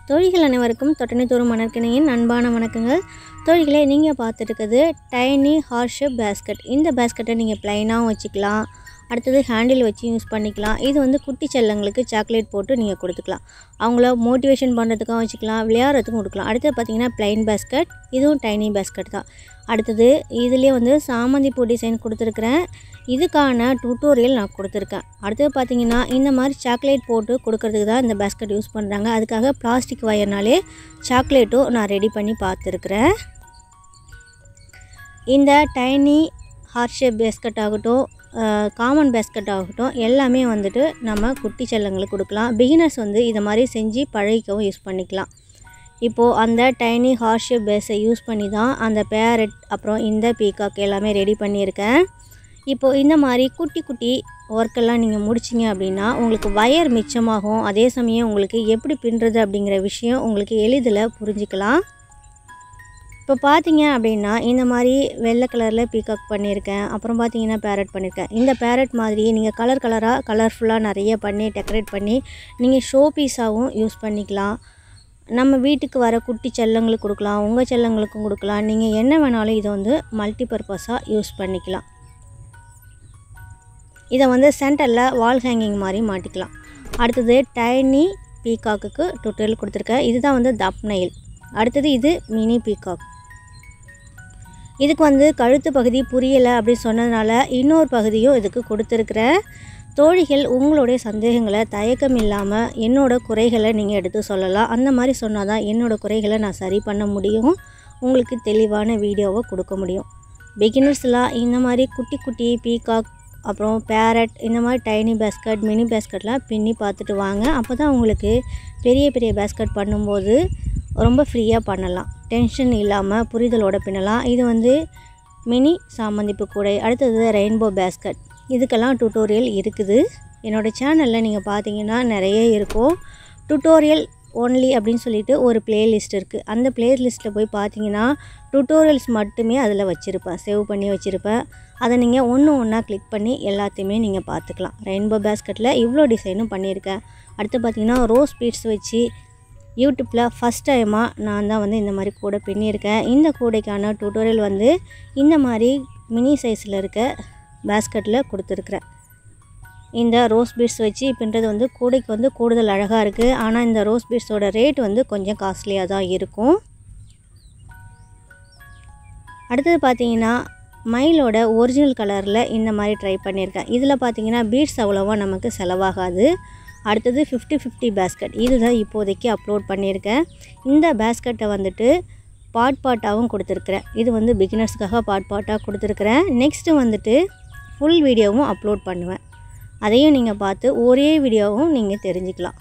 தோழிகள் அனைவருக்கும் தொட்டனை தோறும் மணற்கிணையின் அன்பான வணக்கங்கள் தோழிகளே நீங்கள் பார்த்துட்டு இருக்கிறது டைனி ஹார்ஷேப் பேஸ்கட் இந்த பேஸ்கட்டை நீங்கள் ப்ளைனாகவும் வச்சுக்கலாம் அடுத்தது ஹேண்டில் வச்சு யூஸ் பண்ணிக்கலாம் இது வந்து குட்டி செல்லங்களுக்கு சாக்லேட் போட்டு நீங்கள் கொடுத்துக்கலாம் அவங்கள மோட்டிவேஷன் பண்ணுறதுக்கும் வச்சுக்கலாம் விளையாடுறதுக்கும் கொடுக்கலாம் அடுத்தது பார்த்தீங்கன்னா ப்ளைன் பேஸ்கட் இதுவும் டைனி பேஸ்கட் தான் அடுத்தது இதுலேயே வந்து சாமந்தி பூ டிசைன் கொடுத்துருக்குறேன் இதுக்கான டுட்டோரியல் நான் கொடுத்துருக்கேன் அடுத்தது பார்த்தீங்கன்னா இந்த மாதிரி சாக்லேட் போட்டு கொடுக்கறதுக்கு தான் இந்த பேஸ்கட் யூஸ் பண்ணுறாங்க அதுக்காக பிளாஸ்டிக் வயர்னாலே சாக்லேட்டும் நான் ரெடி பண்ணி பார்த்துருக்குறேன் இந்த டைனி ஹார்ட் ஷேப் பேஸ்கட் ஆகட்டும் காமன் பேஸ்கட் ஆகட்டும் எல்லாமே வந்துட்டு நம்ம குட்டி செல்லங்களுக்கு கொடுக்கலாம் பிகினர்ஸ் வந்து இதை மாதிரி செஞ்சு பழகிக்கவும் யூஸ் பண்ணிக்கலாம் இப்போது அந்த டைனி ஹார்ட் ஷேப் பேஸை யூஸ் பண்ணி தான் அந்த பேரட் அப்புறம் இந்த பீகாக் எல்லாமே ரெடி பண்ணியிருக்கேன் இப்போது இந்த மாதிரி குட்டி குட்டி ஒர்க்கெல்லாம் நீங்கள் முடிச்சிங்க அப்படின்னா உங்களுக்கு வயர் மிச்சமாகும் அதே சமயம் உங்களுக்கு எப்படி பின்னுறது அப்படிங்கிற விஷயம் உங்களுக்கு எளிதில் புரிஞ்சுக்கலாம் இப்போ பார்த்தீங்க அப்படின்னா இந்த மாதிரி வெள்ளை கலரில் பீகாக் பண்ணியிருக்கேன் அப்புறம் பார்த்தீங்கன்னா பேரட் பண்ணியிருக்கேன் இந்த பேரட் மாதிரி நீங்கள் கலர் கலராக கலர்ஃபுல்லாக நிறைய பண்ணி டெக்கரேட் பண்ணி நீங்கள் ஷோ பீஸாகவும் யூஸ் பண்ணிக்கலாம் நம்ம வீட்டுக்கு வர குட்டி செல்லங்களுக்கு கொடுக்கலாம் உங்கள் செல்லங்களுக்கும் கொடுக்கலாம் நீங்கள் என்ன வேணாலும் இதை வந்து மல்டி பர்பஸாக யூஸ் பண்ணிக்கலாம் இதை வந்து சென்டரில் வால் ஹேங்கிங் மாதிரி மாட்டிக்கலாம் அடுத்தது டைனி பீகாக்குக்கு டுட்டோரியல் கொடுத்துருக்கேன் இதுதான் வந்து தப் நெயில் அடுத்தது இது மினி பீகாக் இதுக்கு வந்து கழுத்து பகுதி புரியலை அப்படின்னு சொன்னதுனால இன்னொரு பகுதியும் இதுக்கு கொடுத்துருக்குறேன் தோழிகள் உங்களுடைய சந்தேகங்களை தயக்கம் இல்லாமல் என்னோட குறைகளை நீங்கள் எடுத்து சொல்லலாம் அந்த மாதிரி சொன்னால் தான் என்னோடய குறைகளை நான் சரி பண்ண முடியும் உங்களுக்கு தெளிவான வீடியோவை கொடுக்க முடியும் பிகினர்ஸ்லாம் இந்த மாதிரி குட்டி குட்டி பீகாக் அப்புறம் பேரட் இந்த மாதிரி டைனி பேஸ்கட் மினி பேஸ்கட்லாம் பின்னி பார்த்துட்டு வாங்க அப்போ தான் உங்களுக்கு பெரிய பெரிய பேஸ்கட் பண்ணும்போது ரொம்ப ஃப்ரீயாக பண்ணலாம் டென்ஷன் இல்லாமல் புரிதலோட பின்னலாம் இது வந்து மினி சாமந்திப்பு கூடை அடுத்தது ரெயின்போ பேஸ்கட் இதுக்கெல்லாம் டுட்டோரியல் இருக்குது என்னோடய சேனலில் நீங்கள் பார்த்தீங்கன்னா நிறைய இருக்கும் டுட்டோரியல் ஒன்லி அப்படின்னு சொல்லிட்டு ஒரு பிளேலிஸ்ட் இருக்குது அந்த பிளேலிஸ்ட்டில் போய் பார்த்தீங்கன்னா டுட்டோரியல்ஸ் மட்டுமே அதில் வச்சுருப்பேன் சேவ் பண்ணி வச்சுருப்பேன் அதை நீங்கள் ஒன்று ஒன்றா கிளிக் பண்ணி எல்லாத்தையுமே நீங்கள் பார்த்துக்கலாம் ரெயின்போ பேஸ்கெட்டில் இவ்வளோ டிசைனும் பண்ணியிருக்கேன் அடுத்து பார்த்தீங்கன்னா ரோஸ் பீட்ஸ் வச்சு யூடியூப்பில் ஃபஸ்ட் டைமாக நான் தான் வந்து இந்த மாதிரி கூடை பின்னியிருக்கேன் இந்த கூடைக்கான டுட்டோரியல் வந்து இந்த மாதிரி மினி சைஸில் இருக்க பேஸ்கெட்டில் கொடுத்துருக்குறேன் இந்த ரோஸ் பீட்ஸ் வச்சு பின்றது வந்து கூடைக்கு வந்து கூடுதல் அழகாக இருக்குது ஆனால் இந்த ரோஸ் பீட்ஸோட ரேட் வந்து கொஞ்சம் காஸ்ட்லியாக தான் இருக்கும் அடுத்தது பார்த்தீங்கன்னா மயிலோட ஒரிஜினல் கலரில் இந்த மாதிரி ட்ரை பண்ணியிருக்கேன் இதில் பார்த்தீங்கன்னா பீட்ஸ் அவ்வளோவா நமக்கு செலவாகாது அடுத்தது ஃபிஃப்டி ஃபிஃப்டி பேஸ்கட் இதுதான் இப்போதைக்கு அப்லோட் பண்ணியிருக்கேன் இந்த பேஸ்கட்டை வந்துட்டு பாட் பாட்டாகவும் கொடுத்துருக்குறேன் இது வந்து பிகினர்ஸ்க்காக பாட் பாட்டாக கொடுத்துருக்குறேன் நெக்ஸ்ட்டு வந்துட்டு ஃபுல் வீடியோவும் அப்லோட் பண்ணுவேன் அதையும் நீங்கள் பார்த்து ஒரே வீடியோவும் நீங்கள் தெரிஞ்சுக்கலாம்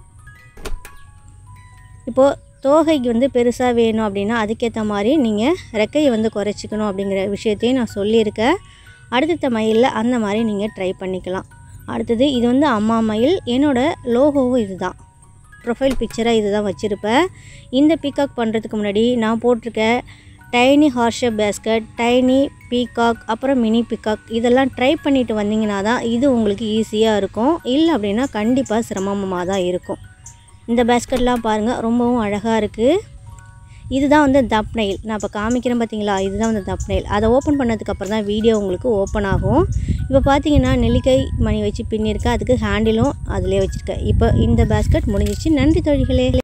இப்போது தோகைக்கு வந்து பெருசாக வேணும் அப்படின்னா அதுக்கேற்ற மாதிரி நீங்கள் ரெக்கையை வந்து குறைச்சிக்கணும் அப்படிங்கிற விஷயத்தையும் நான் சொல்லியிருக்கேன் அடுத்த மயிலில் அந்த மாதிரி நீங்கள் ட்ரை பண்ணிக்கலாம் அடுத்தது இது வந்து அம்மா மயில் என்னோடய லோகோவும் இது தான் ப்ரொஃபைல் பிக்சராக இது தான் வச்சுருப்பேன் இந்த பிகாக் பண்ணுறதுக்கு முன்னாடி நான் போட்டிருக்க tiny heart shape basket tiny peacock அப்புறம் மினி பீகாக் இதெல்லாம் ட்ரை பண்ணிவிட்டு வந்தீங்கன்னா தான் இது உங்களுக்கு ஈஸியாக இருக்கும் இல்லை அப்படின்னா கண்டிப்பாக சிரமமாக தான் இருக்கும் இந்த பேஸ்கட்லாம் பாருங்கள் ரொம்பவும் அழகாக இருக்குது இதுதான் வந்து தப் நெயில் நான் இப்போ காமிக்கிறேன் பார்த்தீங்களா இதுதான் வந்து தப் நெயில் அதை ஓப்பன் பண்ணதுக்கப்புறம் தான் வீடியோ உங்களுக்கு ஓப்பன் ஆகும் இப்போ பார்த்தீங்கன்னா நெல்லிக்காய் மணி வச்சு பின்னிருக்கேன் அதுக்கு ஹேண்டிலும் அதிலே வச்சுருக்கேன் இப்போ இந்த பேஸ்கட் முடிஞ்சிச்சு நன்றி தொழில்களே